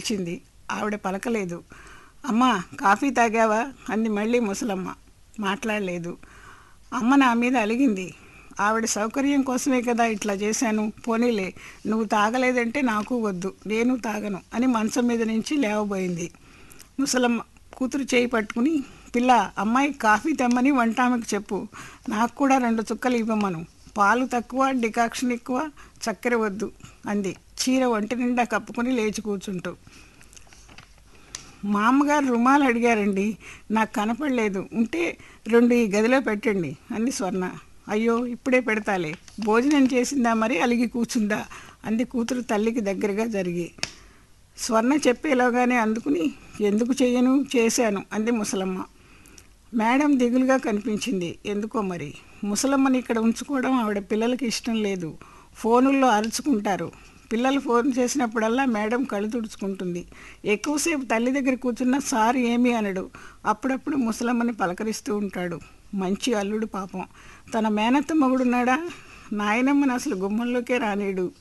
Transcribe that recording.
పిలిచింది ఆవిడ పలకలేదు అమ్మా కాఫీ తాగావా అంది మళ్ళీ ముసలమ్మ మాట్లాడలేదు అమ్మ నా మీద అలిగింది ఆవిడ సౌకర్యం కోసమే కదా ఇట్లా చేశాను పోనీలే నువ్వు తాగలేదంటే నాకు వద్దు నేను తాగను అని మంచం మీద నుంచి లేవబోయింది ముసలమ్మ కూతురు చేయి పట్టుకుని పిల్ల అమ్మాయి కాఫీ తెమ్మని వంటామెకు చెప్పు నాకు కూడా రెండు చుక్కలు ఇవ్వమను పాలు తక్కువ డికాక్షన్ ఎక్కువ చక్కెర వద్దు అంది చీర ఒంటి నిండా కప్పుకొని లేచి కూర్చుంటూ మా అమ్మగారు రుమాలు అడిగారండి నాకు కనపడలేదు ఉంటే రెండు ఈ గదిలో పెట్టండి అంది స్వర్ణ అయ్యో ఇప్పుడే పెడతాలే భోజనం చేసిందా మరి అలిగి కూర్చుందా అంది కూతురు తల్లికి దగ్గరగా జరిగి స్వర్ణ చెప్పేలోగానే అందుకుని ఎందుకు చెయ్యను చేశాను అంది ముసలమ్మ మేడం దిగులుగా కనిపించింది ఎందుకో మరి ముసలమ్మని ఇక్కడ ఉంచుకోవడం ఆవిడ పిల్లలకి ఇష్టం లేదు ఫోనుల్లో అరుచుకుంటారు పిల్లలు ఫోన్ చేసినప్పుడల్లా మేడం కళ్ళు తుడుచుకుంటుంది ఎక్కువసేపు తల్లి దగ్గర కూర్చున్న సార్ ఏమీ అనడు అప్పుడప్పుడు ముసలమ్మని పలకరిస్తూ ఉంటాడు మంచి అల్లుడు పాపం తన మేనత్త మొగుడున్నాడా నాయనమ్మని అసలు గుమ్మంలోకే రానీడు